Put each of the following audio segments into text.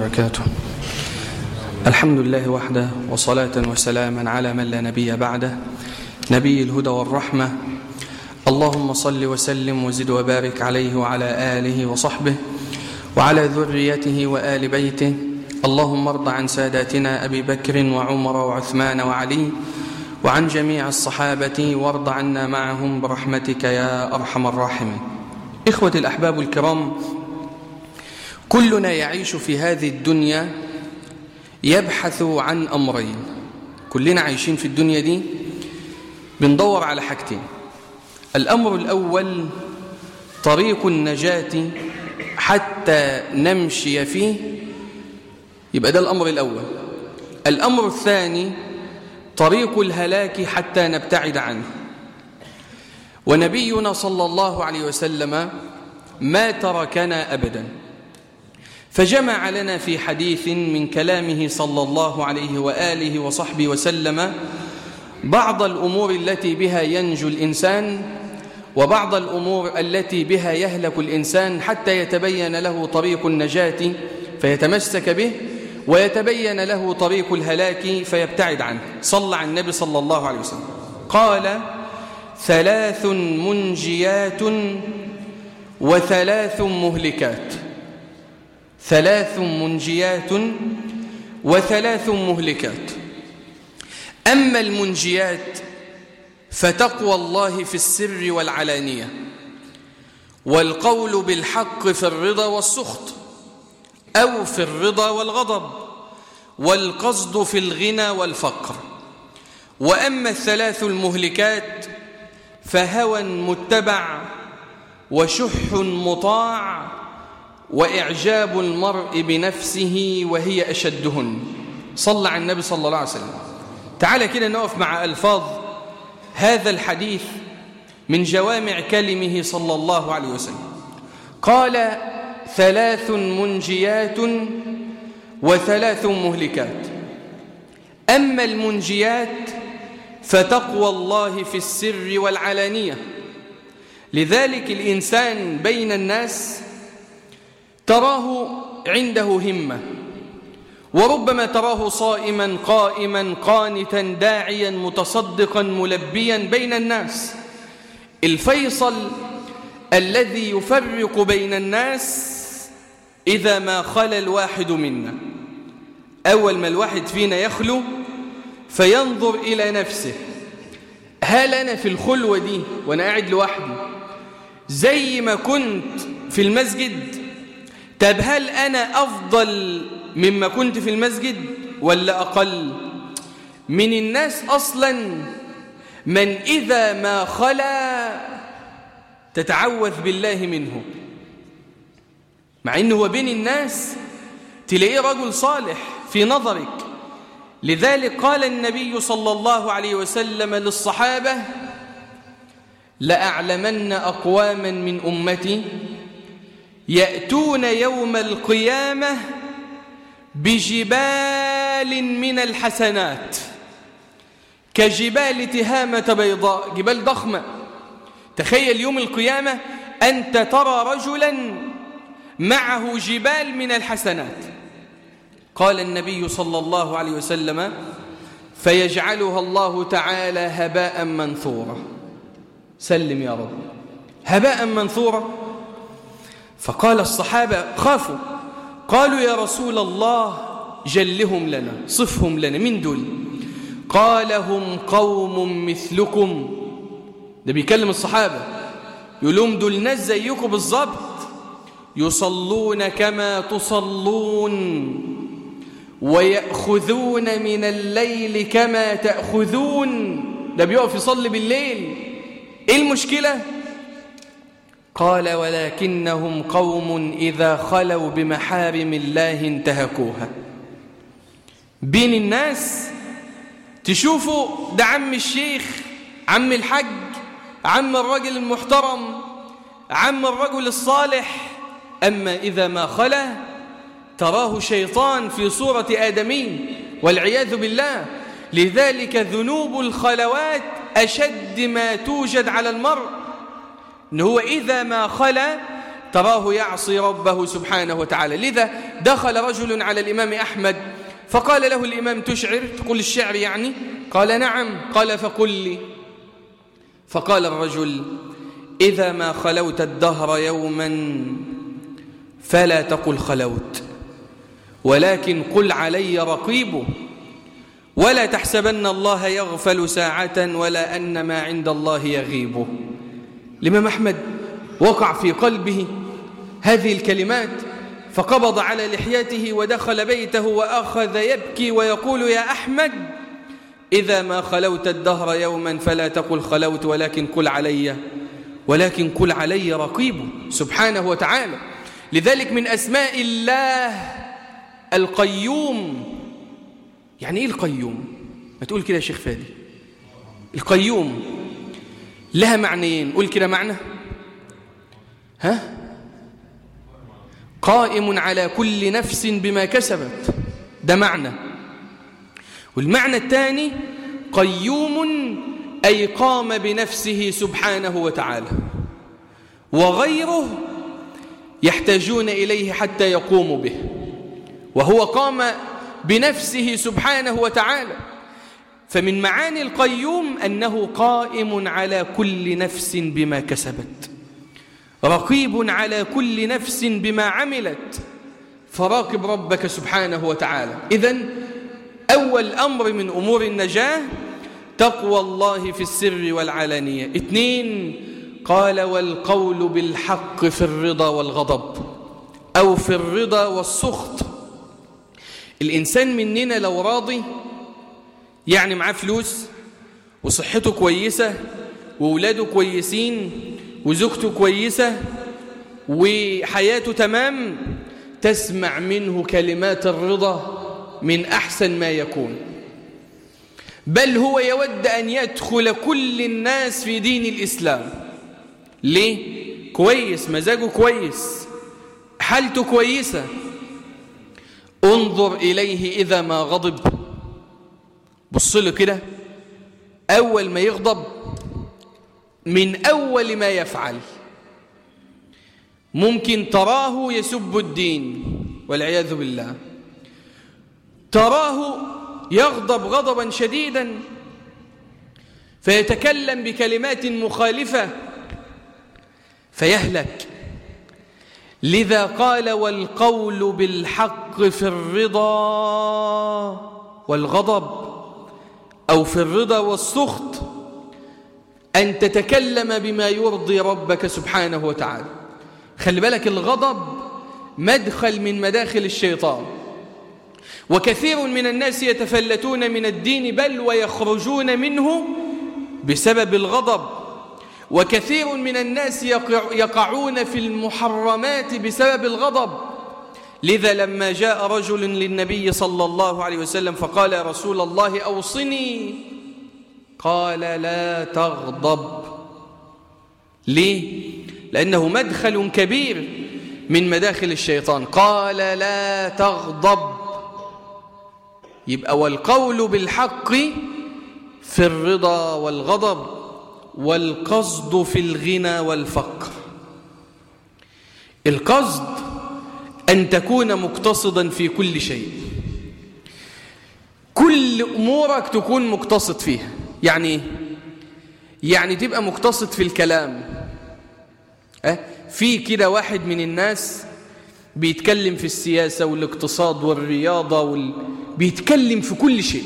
وبركاته الحمد لله وحده وصلاة وسلاما على من لا نبي بعده نبي الهدى والرحمة اللهم صل وسلم وزد وبارك عليه وعلى آله وصحبه وعلى ذريته وآل بيته اللهم ارض عن ساداتنا أبي بكر وعمر وعثمان وعلي وعن جميع الصحابة وارض عنا معهم برحمتك يا أرحم الراحمين إخوة الأحباب الكرام كلنا يعيش في هذه الدنيا يبحث عن أمرين كلنا عايشين في الدنيا دي بندور على حاجتين الأمر الأول طريق النجاة حتى نمشي فيه يبقى ده الأمر الأول الأمر الثاني طريق الهلاك حتى نبتعد عنه ونبينا صلى الله عليه وسلم ما تركنا أبدا فجمع لنا في حديث من كلامه صلى الله عليه وآله وصحبه وسلم بعض الأمور التي بها ينجو الإنسان وبعض الأمور التي بها يهلك الإنسان حتى يتبين له طريق النجاة فيتمسك به ويتبين له طريق الهلاك فيبتعد عنه صلى على النبي صلى الله عليه وسلم قال ثلاث منجيات وثلاث مهلكات ثلاث منجيات وثلاث مهلكات أما المنجيات فتقوى الله في السر والعلانية والقول بالحق في الرضا والسخط أو في الرضا والغضب والقصد في الغنى والفقر وأما الثلاث المهلكات فهوى متبع وشح مطاع وإعجاب المرء بنفسه وهي أشدهن صلى على النبي صلى الله عليه وسلم تعالى كده نقف مع ألفاظ هذا الحديث من جوامع كلمه صلى الله عليه وسلم قال ثلاث منجيات وثلاث مهلكات أما المنجيات فتقوى الله في السر والعلانية لذلك الإنسان بين الناس تراه عنده همة وربما تراه صائما قائما قانتا داعيا متصدقا ملبيا بين الناس الفيصل الذي يفرق بين الناس إذا ما خلى الواحد منا أول ما الواحد فينا يخلو فينظر إلى نفسه هل أنا في الخلوة دي وأنا قاعد لوحدي زي ما كنت في المسجد طب هل أنا أفضل مما كنت في المسجد ولا أقل من الناس أصلا من إذا ما خلا تتعوذ بالله منه مع أنه هو بين الناس تلاقيه رجل صالح في نظرك لذلك قال النبي صلى الله عليه وسلم للصحابة لأعلمن أقواما من أمتي يأتون يوم القيامة بجبال من الحسنات كجبال تهامة بيضاء جبال ضخمة تخيل يوم القيامة أنت ترى رجلا معه جبال من الحسنات قال النبي صلى الله عليه وسلم فيجعلها الله تعالى هباء منثورا سلم يا رب هباء منثورا فقال الصحابة خافوا قالوا يا رسول الله جلهم لنا صفهم لنا من دول قال هم قوم مثلكم ده بيكلم الصحابة يقول لهم دول ناس زيكم بالظبط يصلون كما تصلون ويأخذون من الليل كما تأخذون ده بيقف يصلي بالليل ايه المشكلة قال ولكنهم قوم إذا خلوا بمحارم الله انتهكوها بين الناس تشوفوا ده عم الشيخ عم الحج عم الرجل المحترم عم الرجل الصالح أما إذا ما خلا تراه شيطان في صورة آدمين والعياذ بالله لذلك ذنوب الخلوات أشد ما توجد على المرء إن هو إذا ما خلا تراه يعصي ربه سبحانه وتعالى لذا دخل رجل على الإمام أحمد فقال له الإمام تشعر تقول الشعر يعني قال نعم قال فقل لي فقال الرجل إذا ما خلوت الدهر يوما فلا تقل خلوت ولكن قل علي رقيب ولا تحسبن الله يغفل ساعة ولا أن ما عند الله يغيب الإمام أحمد وقع في قلبه هذه الكلمات فقبض على لحيته ودخل بيته وأخذ يبكي ويقول يا أحمد إذا ما خلوت الدهر يوما فلا تقل خلوت ولكن قل علي ولكن قل علي رقيب سبحانه وتعالى لذلك من أسماء الله القيوم يعني إيه القيوم ما تقول كده يا شيخ فادي القيوم لها معنيين قول كده معنى ها قائم على كل نفس بما كسبت ده معنى والمعنى الثاني قيوم أي قام بنفسه سبحانه وتعالى وغيره يحتاجون إليه حتى يقوموا به وهو قام بنفسه سبحانه وتعالى فمن معاني القيوم أنه قائم على كل نفس بما كسبت رقيب على كل نفس بما عملت فراقب ربك سبحانه وتعالى إذن أول أمر من أمور النجاة تقوى الله في السر والعلانية اثنين قال والقول بالحق في الرضا والغضب أو في الرضا والسخط الإنسان مننا لو راضي يعني معاه فلوس وصحته كويسة وولاده كويسين وزوجته كويسة وحياته تمام تسمع منه كلمات الرضا من أحسن ما يكون بل هو يود أن يدخل كل الناس في دين الإسلام ليه؟ كويس مزاجه كويس حالته كويسة انظر إليه إذا ما غضب بص له كده أول ما يغضب من أول ما يفعل ممكن تراه يسب الدين والعياذ بالله تراه يغضب غضبا شديدا فيتكلم بكلمات مخالفة فيهلك لذا قال والقول بالحق في الرضا والغضب أو في الرضا والسخط أن تتكلم بما يرضي ربك سبحانه وتعالى خلي بالك الغضب مدخل من مداخل الشيطان وكثير من الناس يتفلتون من الدين بل ويخرجون منه بسبب الغضب وكثير من الناس يقعون في المحرمات بسبب الغضب لذا لما جاء رجل للنبي صلى الله عليه وسلم فقال يا رسول الله أوصني قال لا تغضب ليه؟ لأنه مدخل كبير من مداخل الشيطان قال لا تغضب يبقى والقول بالحق في الرضا والغضب والقصد في الغنى والفقر القصد أن تكون مقتصدا في كل شيء كل أمورك تكون مقتصد فيها يعني يعني تبقى مقتصد في الكلام أه؟ في كده واحد من الناس بيتكلم في السياسة والاقتصاد والرياضة وال... بيتكلم في كل شيء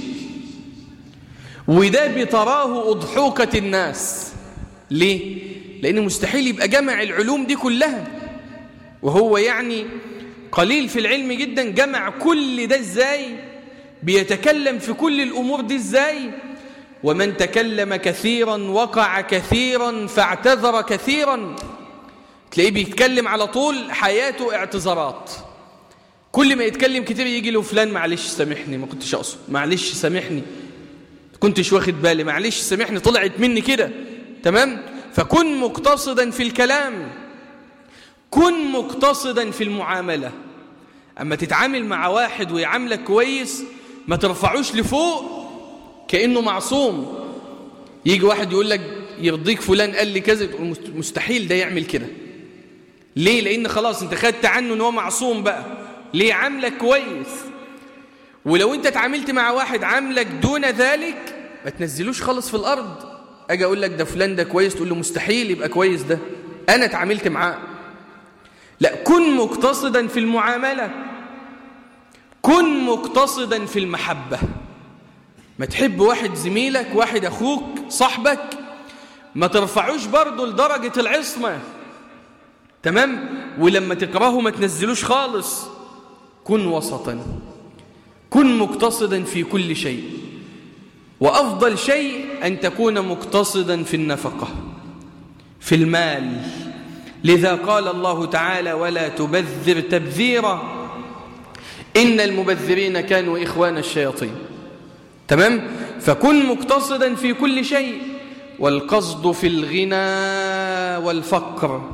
وده بتراه أضحوكة الناس ليه؟ لأن مستحيل يبقى جمع العلوم دي كلها وهو يعني قليل في العلم جدا جمع كل ده ازاي بيتكلم في كل الأمور دي ازاي ومن تكلم كثيرا وقع كثيرا فاعتذر كثيرا تلاقيه بيتكلم على طول حياته اعتذارات كل ما يتكلم كتير يجي له فلان معلش سامحني ما كنتش اقصد معلش سامحني كنتش واخد بالي معلش سامحني طلعت مني كده تمام فكن مقتصدا في الكلام كن مقتصدا في المعاملة أما تتعامل مع واحد ويعاملك كويس ما ترفعوش لفوق كأنه معصوم يجي واحد يقول لك يرضيك فلان قال لي كذا مستحيل ده يعمل كده ليه لان خلاص انت خدت عنه ان هو معصوم بقى ليه عاملك كويس ولو انت اتعاملت مع واحد عاملك دون ذلك ما تنزلوش خالص في الارض اجي اقول لك ده فلان ده كويس تقول له مستحيل يبقى كويس ده انا اتعاملت معاه لا كن مقتصدا في المعامله كن مقتصدا في المحبه ما تحب واحد زميلك واحد اخوك صاحبك ما ترفعوش برضه لدرجه العصمه تمام ولما تكرهه ما تنزلوش خالص كن وسطا كن مقتصدا في كل شيء وأفضل شيء أن تكون مقتصدا في النفقة في المال لذا قال الله تعالى ولا تبذر تبذيرا إن المبذرين كانوا إخوان الشياطين تمام فكن مقتصدا في كل شيء والقصد في الغنى والفقر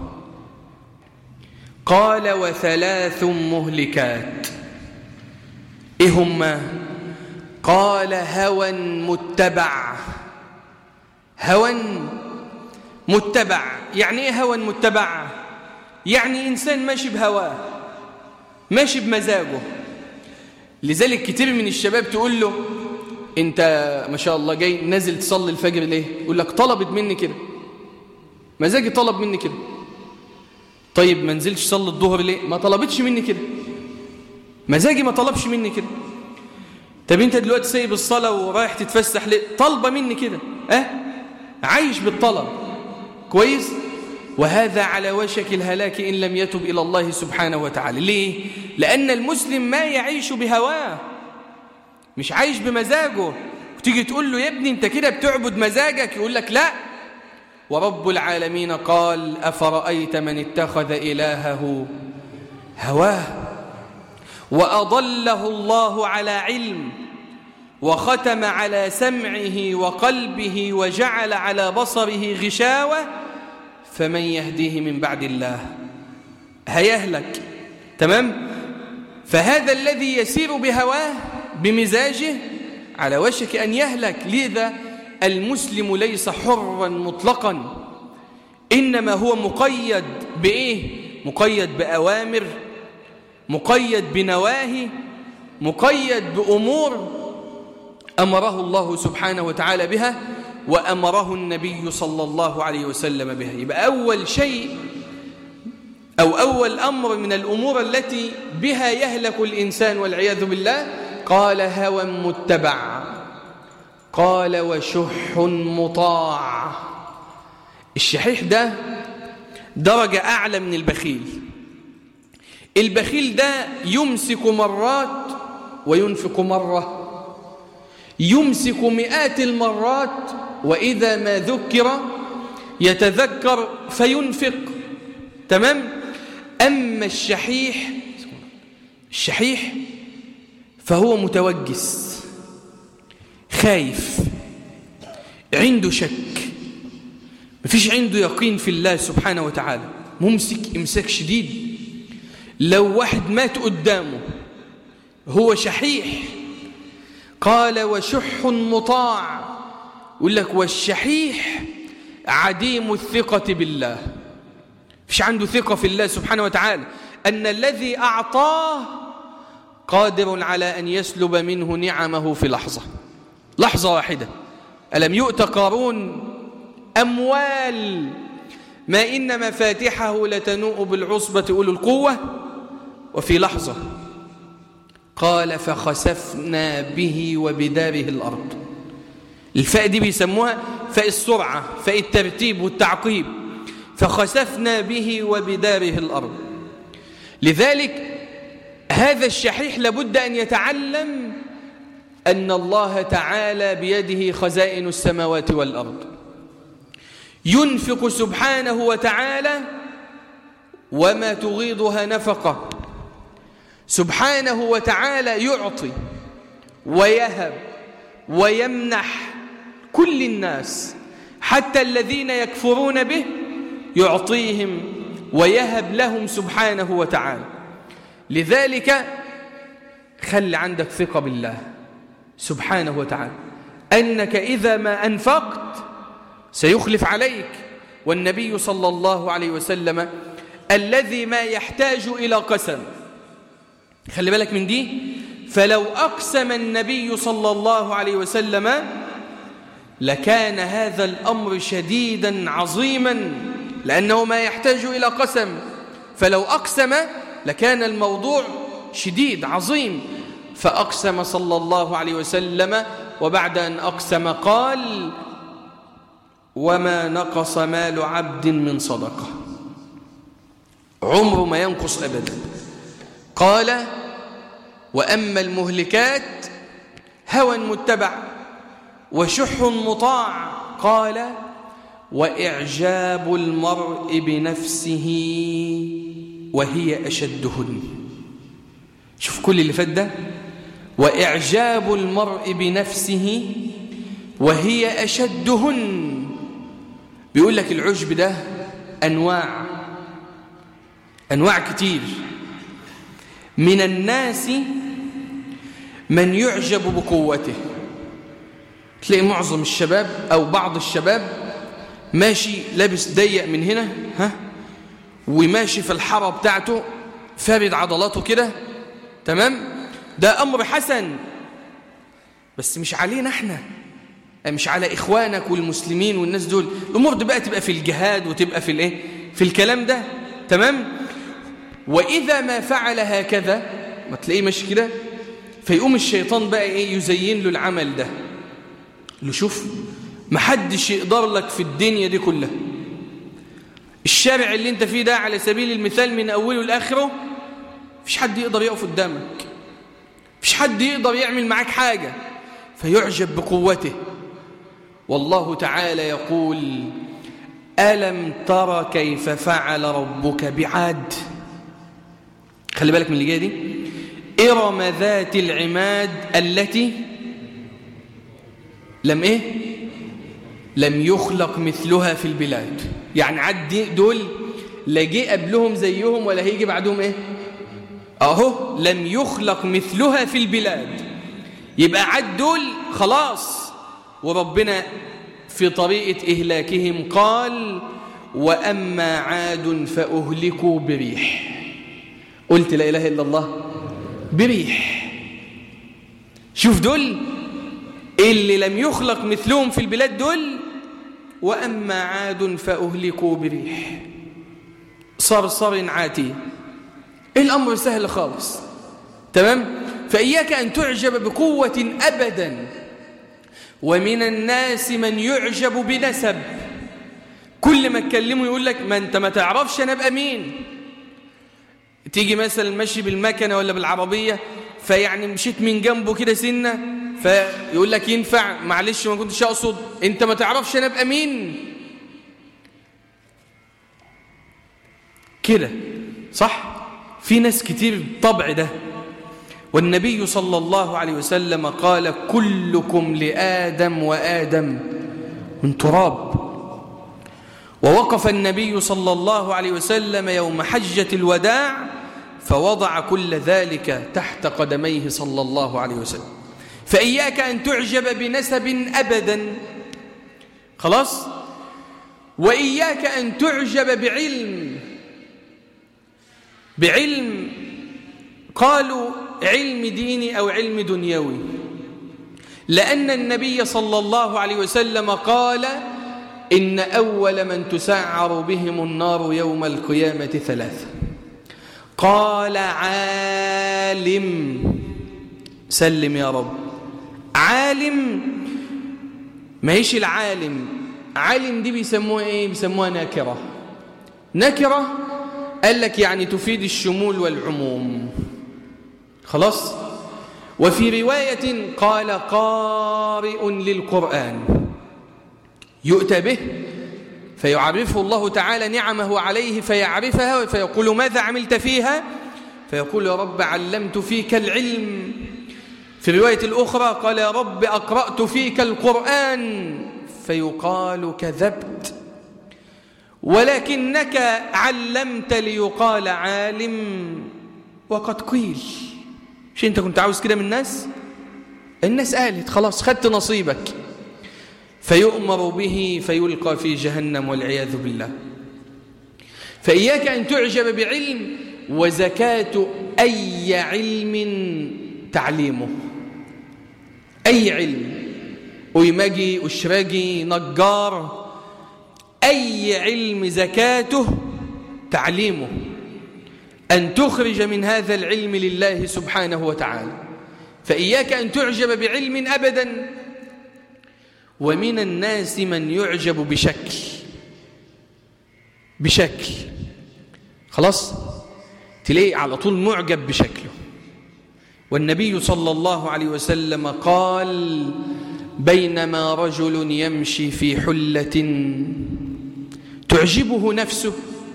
قال وثلاث مهلكات إيه هما قال هوى متبع هوى متبع يعني ايه هوى متبع يعني انسان ماشي بهواه ماشي بمزاجه لذلك كتير من الشباب تقول له انت ما شاء الله جاي نازل تصلي الفجر ليه يقول لك طلبت مني كده مزاجي طلب مني كده طيب ما نزلش صلي الظهر ليه ما طلبتش مني كده مزاجي ما طلبش مني كده طب انت دلوقتي سايب الصلاه ورايح تتفسح ليه طالبه مني كده اه عايش بالطلب كويس وهذا على وشك الهلاك ان لم يتب الى الله سبحانه وتعالى ليه لان المسلم ما يعيش بهواه مش عايش بمزاجه وتيجي تقول له يا ابني انت كده بتعبد مزاجك يقول لك لا ورب العالمين قال افرايت من اتخذ الهه هواه وأضله الله على علم وختم على سمعه وقلبه وجعل على بصره غشاوة فمن يهديه من بعد الله هيهلك تمام فهذا الذي يسير بهواه بمزاجه على وشك أن يهلك لذا المسلم ليس حرا مطلقا إنما هو مقيد بإيه مقيد بأوامر مقيد بنواهي مقيد بأمور أمره الله سبحانه وتعالى بها وأمره النبي صلى الله عليه وسلم بها يبقى أول شيء أو أول أمر من الأمور التي بها يهلك الإنسان والعياذ بالله قال هوى متبع قال وشح مطاع الشحيح ده درجة أعلى من البخيل البخيل ده يمسك مرات وينفق مرة يمسك مئات المرات وإذا ما ذكر يتذكر فينفق تمام أما الشحيح الشحيح فهو متوجس خايف عنده شك مفيش عنده يقين في الله سبحانه وتعالى ممسك إمساك شديد لو واحد مات قدامه هو شحيح قال وشح مطاع يقول لك والشحيح عديم الثقة بالله فيش عنده ثقة في الله سبحانه وتعالى أن الذي أعطاه قادر على أن يسلب منه نعمه في لحظة لحظة واحدة ألم يؤت قارون أموال ما إن مفاتحه لتنوء بالعصبة أولو القوة وفي لحظة قال فخسفنا به وبداره الأرض الفاء دي بيسموها فاء السرعة فاء الترتيب والتعقيب فخسفنا به وبداره الأرض لذلك هذا الشحيح لابد أن يتعلم أن الله تعالى بيده خزائن السماوات والأرض ينفق سبحانه وتعالى وما تغيضها نفقه سبحانه وتعالى يعطي ويهب ويمنح كل الناس حتى الذين يكفرون به يعطيهم ويهب لهم سبحانه وتعالى لذلك خل عندك ثقة بالله سبحانه وتعالى أنك إذا ما أنفقت سيخلف عليك والنبي صلى الله عليه وسلم الذي ما يحتاج إلى قسم خلي بالك من دي فلو أقسم النبي صلى الله عليه وسلم لكان هذا الأمر شديدا عظيما لأنه ما يحتاج إلى قسم فلو أقسم لكان الموضوع شديد عظيم فأقسم صلى الله عليه وسلم وبعد أن أقسم قال وما نقص مال عبد من صدقة عمره ما ينقص أبدا قال وأما المهلكات هوى متبع وشح مطاع قال وإعجاب المرء بنفسه وهي أشدهن شوف كل اللي فات ده وإعجاب المرء بنفسه وهي أشدهن بيقول لك العجب ده أنواع أنواع كتير من الناس من يعجب بقوته تلاقي معظم الشباب أو بعض الشباب ماشي لابس ضيق من هنا ها وماشي في الحارة بتاعته فارد عضلاته كده تمام ده أمر حسن بس مش علينا احنا مش على إخوانك والمسلمين والناس دول الأمور دي بقى تبقى في الجهاد وتبقى في الايه في الكلام ده تمام وإذا ما فعل هكذا ما تلاقيه ماشي كده فيقوم الشيطان بقى ايه يزين له العمل ده له شوف محدش يقدر لك في الدنيا دي كلها الشارع اللي انت فيه ده على سبيل المثال من أوله لآخره مفيش حد يقدر يقف قدامك مفيش حد يقدر يعمل معاك حاجة فيعجب بقوته والله تعالى يقول ألم تر كيف فعل ربك بعاد خلي بالك من اللي جايه دي إرم ذات العماد التي لم إيه لم يخلق مثلها في البلاد يعني عد دول لا جه قبلهم زيهم ولا هيجي بعدهم إيه أهو لم يخلق مثلها في البلاد يبقى عد دول خلاص وربنا في طريقة إهلاكهم قال وأما عاد فأهلكوا بريح قلت لا إله إلا الله بريح شوف دول اللي لم يخلق مثلهم في البلاد دول وأما عاد فأهلكوا بريح صرصر عاتي الأمر سهل خالص تمام فإياك أن تعجب بقوة أبدا ومن الناس من يعجب بنسب كل ما تكلمه يقول لك ما أنت ما تعرفش أنا أبقى مين تيجي مثلا ماشي بالمكنة ولا بالعربية فيعني مشيت من جنبه كده سنة فيقول لك ينفع معلش ما كنتش أقصد أنت ما تعرفش أنا أبقى مين كده صح في ناس كتير طبع ده والنبي صلى الله عليه وسلم قال كلكم لآدم وآدم من تراب ووقف النبي صلى الله عليه وسلم يوم حجة الوداع فوضع كل ذلك تحت قدميه صلى الله عليه وسلم فإياك أن تعجب بنسب أبدا خلاص وإياك أن تعجب بعلم بعلم قالوا علم ديني أو علم دنيوي لأن النبي صلى الله عليه وسلم قال إن أول من تسعر بهم النار يوم القيامة ثلاثة قال عالم سلم يا رب عالم ما هيش العالم عالم دي بيسموها ايه بيسموها نكرة نكرة قال لك يعني تفيد الشمول والعموم خلاص وفي رواية قال قارئ للقرآن يؤتى به فيعرفه الله تعالى نعمه عليه فيعرفها فيقول ماذا عملت فيها فيقول يا رب علمت فيك العلم في الرواية الأخرى قال يا رب أقرأت فيك القرآن فيقال كذبت ولكنك علمت ليقال عالم وقد قيل مش انت كنت عاوز كده من الناس الناس قالت خلاص خدت نصيبك فيؤمر به فيلقى في جهنم والعياذ بالله فإياك أن تعجب بعلم وزكاة أي علم تعليمه أي علم ويمجي أشرجي نجار أي علم زكاته تعليمه أن تخرج من هذا العلم لله سبحانه وتعالى فإياك أن تعجب بعلم أبدا ومن الناس من يعجب بشكل بشكل خلاص تلاقي على طول معجب بشكله والنبي صلى الله عليه وسلم قال بينما رجل يمشي في حلة تعجبه نفسه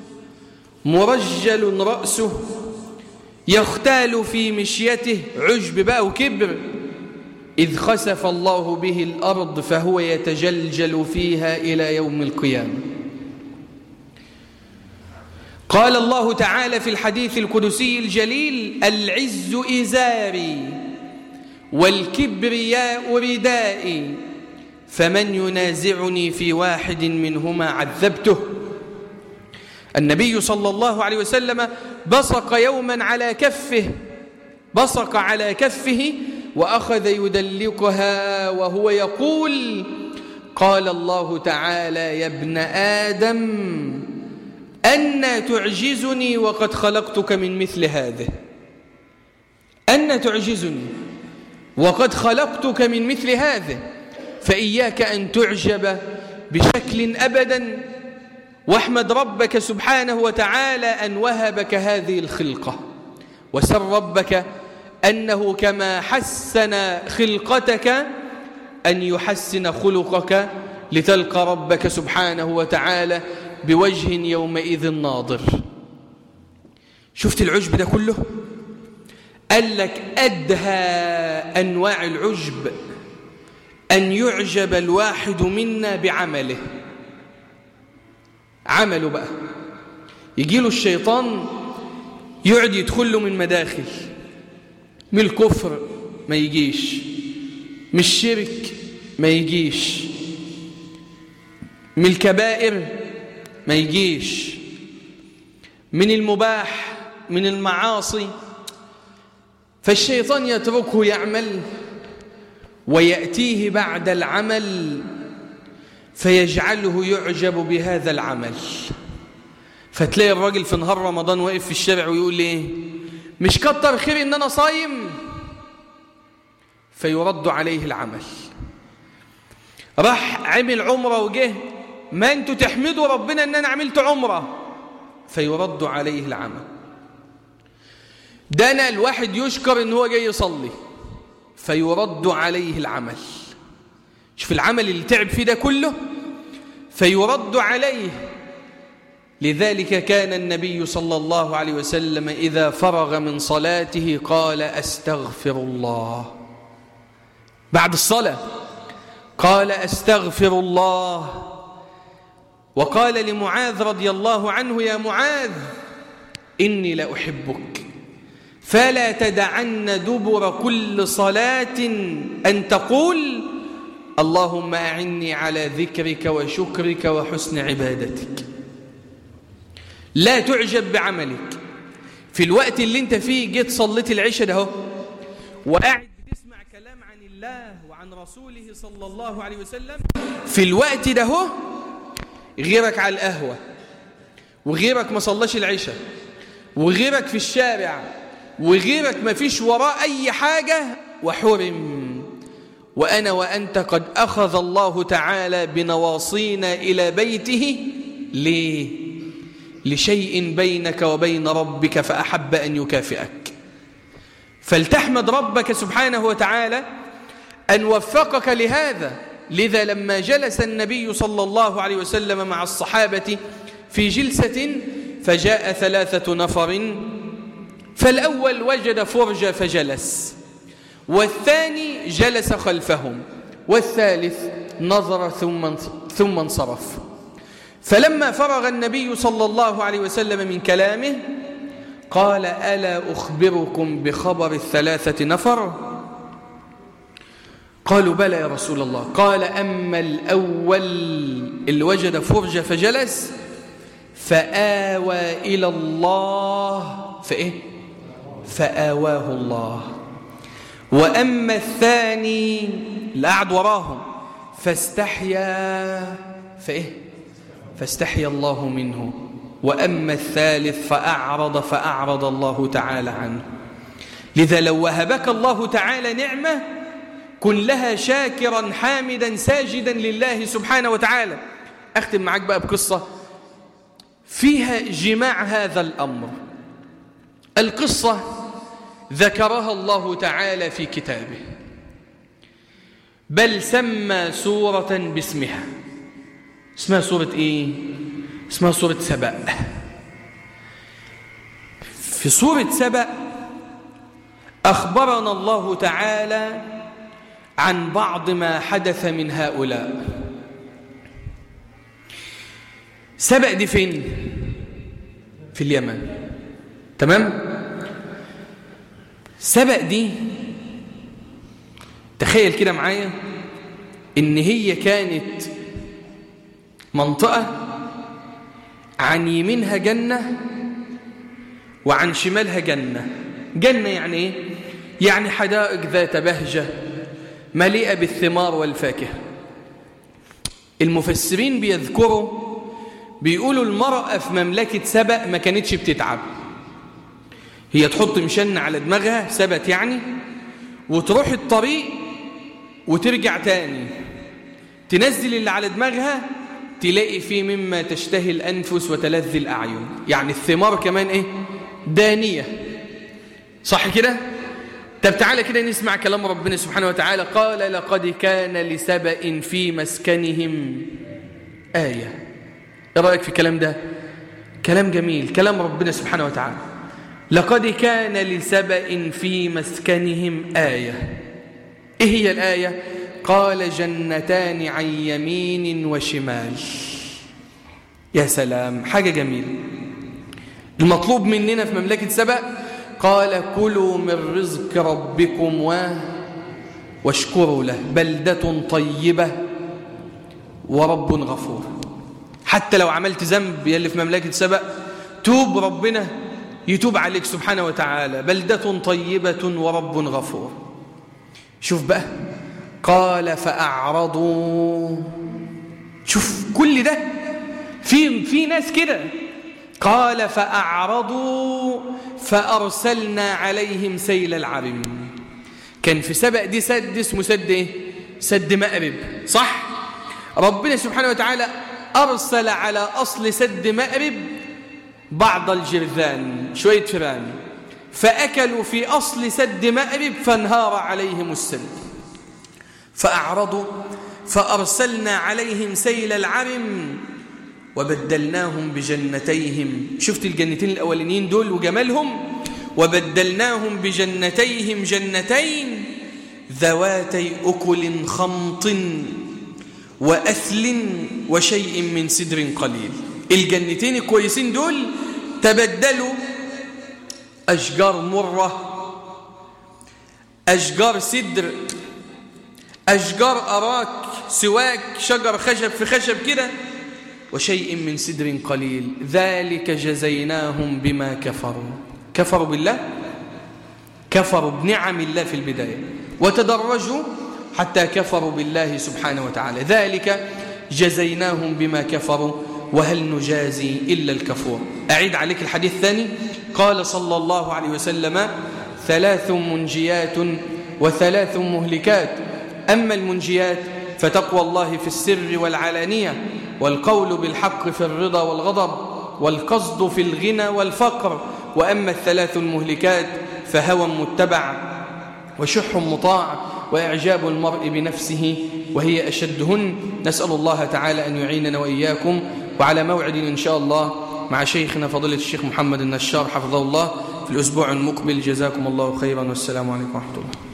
مرجل رأسه يختال في مشيته عجب بقى وكبر إذ خسف الله به الأرض فهو يتجلجل فيها إلى يوم القيامة قال الله تعالى في الحديث القدسي الجليل العز إزاري والكبرياء ردائي فمن ينازعني في واحد منهما عذبته النبي صلى الله عليه وسلم بصق يوما على كفه بصق على كفه وأخذ يدلكها وهو يقول قال الله تعالى يا ابن آدم أن تعجزني وقد خلقتك من مثل هذه أن تعجزني وقد خلقتك من مثل هذه فإياك أن تعجب بشكل أبدا واحمد ربك سبحانه وتعالى أن وهبك هذه الخلقة وسر ربك أنه كما حسن خلقتك أن يحسن خلقك لتلقى ربك سبحانه وتعالى بوجه يومئذ ناظر شفت العجب ده كله قال لك أدهى أنواع العجب أن يعجب الواحد منا بعمله عمله بقى يجي له الشيطان يقعد يدخل له من مداخل من الكفر ما يجيش من الشرك ما يجيش من الكبائر ما يجيش من المباح من المعاصي فالشيطان يتركه يعمل ويأتيه بعد العمل فيجعله يعجب بهذا العمل فتلاقي الراجل في نهار رمضان واقف في الشارع ويقول ايه مش كتر خير ان انا صايم فيرد عليه العمل راح عمل عمره وجه ما انتوا تحمدوا ربنا ان انا عملت عمره فيرد عليه العمل ده انا الواحد يشكر ان هو جاي يصلي فيرد عليه العمل شوف العمل اللي تعب فيه ده كله فيرد عليه لذلك كان النبي صلى الله عليه وسلم إذا فرغ من صلاته قال أستغفر الله بعد الصلاة قال أستغفر الله وقال لمعاذ رضي الله عنه يا معاذ إني لأحبك فلا تدعن دبر كل صلاة أن تقول اللهم أعني على ذكرك وشكرك وحسن عبادتك لا تعجب بعملك في الوقت اللي انت فيه جيت صليت العشاء ده وقاعد بتسمع كلام عن الله وعن رسوله صلى الله عليه وسلم في الوقت ده غيرك على القهوة وغيرك ما صلاش العشاء وغيرك في الشارع وغيرك ما فيش وراه أي حاجة وحرم وأنا وأنت قد أخذ الله تعالى بنواصينا إلى بيته ليه؟ لشيء بينك وبين ربك فأحب أن يكافئك فلتحمد ربك سبحانه وتعالى أن وفقك لهذا لذا لما جلس النبي صلى الله عليه وسلم مع الصحابة في جلسة فجاء ثلاثة نفر فالأول وجد فرجة فجلس والثاني جلس خلفهم والثالث نظر ثم ثم انصرف فلما فرغ النبي صلى الله عليه وسلم من كلامه قال ألا أخبركم بخبر الثلاثة نفر قالوا بلى يا رسول الله قال أما الأول اللي وجد فرجة فجلس فآوى إلى الله فإيه فآواه الله وأما الثاني اللي قعد وراهم فاستحيا فإيه فاستحيا الله منه وأما الثالث فأعرض فأعرض الله تعالى عنه لذا لو وهبك الله تعالى نعمة كن لها شاكرا حامدا ساجدا لله سبحانه وتعالى أختم معك بقى بقصة فيها جماع هذا الأمر القصة ذكرها الله تعالى في كتابه بل سمى سورة باسمها اسمها سورة ايه اسمها سورة سبأ في سورة سبأ أخبرنا الله تعالى عن بعض ما حدث من هؤلاء سبأ دي فين في اليمن تمام سبأ دي تخيل كده معايا ان هي كانت منطقة عن يمينها جنة وعن شمالها جنة جنة يعني ايه يعني حدائق ذات بهجة مليئة بالثمار والفاكهة المفسرين بيذكروا بيقولوا المرأة في مملكة سبأ ما كانتش بتتعب هي تحط مشن على دماغها سبت يعني وتروح الطريق وترجع تاني تنزل اللي على دماغها تلاقي فيه مما تشتهي الأنفس وتلذ الأعين يعني الثمار كمان إيه دانية صح كده طب تعالى كده نسمع كلام ربنا سبحانه وتعالى قال لقد كان لسبأ في مسكنهم آية ايه رأيك في الكلام ده كلام جميل كلام ربنا سبحانه وتعالى لقد كان لسبأ في مسكنهم آية إيه هي الآية قال جنتان عن يمين وشمال يا سلام حاجة جميلة المطلوب مننا في مملكة سبأ قال كلوا من رزق ربكم و واشكروا له بلدة طيبة ورب غفور حتى لو عملت ذنب يلي في مملكة سبأ توب ربنا يتوب عليك سبحانه وتعالى بلدة طيبة ورب غفور شوف بقى قال فأعرضوا شوف كل ده في في ناس كده قال فأعرضوا فأرسلنا عليهم سيل العرم كان في سبأ دي سد اسمه سد ايه سد مأرب صح ربنا سبحانه وتعالى أرسل على أصل سد مأرب بعض الجرذان شوية فران فأكلوا في أصل سد مأرب فانهار عليهم السد فأعرضوا فأرسلنا عليهم سيل العرم وبدلناهم بجنتيهم شفت الجنتين الأولانيين دول وجمالهم وبدلناهم بجنتيهم جنتين ذواتي أكل خمط وأثل وشيء من سدر قليل الجنتين الكويسين دول تبدلوا أشجار مرة أشجار سدر أشجار أراك سواك شجر خشب في خشب كده وشيء من سدر قليل ذلك جزيناهم بما كفروا كفروا بالله كفروا بنعم الله في البداية وتدرجوا حتى كفروا بالله سبحانه وتعالى ذلك جزيناهم بما كفروا وهل نجازي إلا الكفور أعيد عليك الحديث الثاني قال صلى الله عليه وسلم ثلاث منجيات وثلاث مهلكات أما المنجيات فتقوى الله في السر والعلانية والقول بالحق في الرضا والغضب والقصد في الغنى والفقر وأما الثلاث المهلكات فهوى متبع وشح مطاع وإعجاب المرء بنفسه وهي أشدهن نسأل الله تعالى أن يعيننا وإياكم وعلى موعد إن شاء الله مع شيخنا فضيلة الشيخ محمد النشار حفظه الله في الأسبوع المقبل جزاكم الله خيرا والسلام عليكم ورحمة الله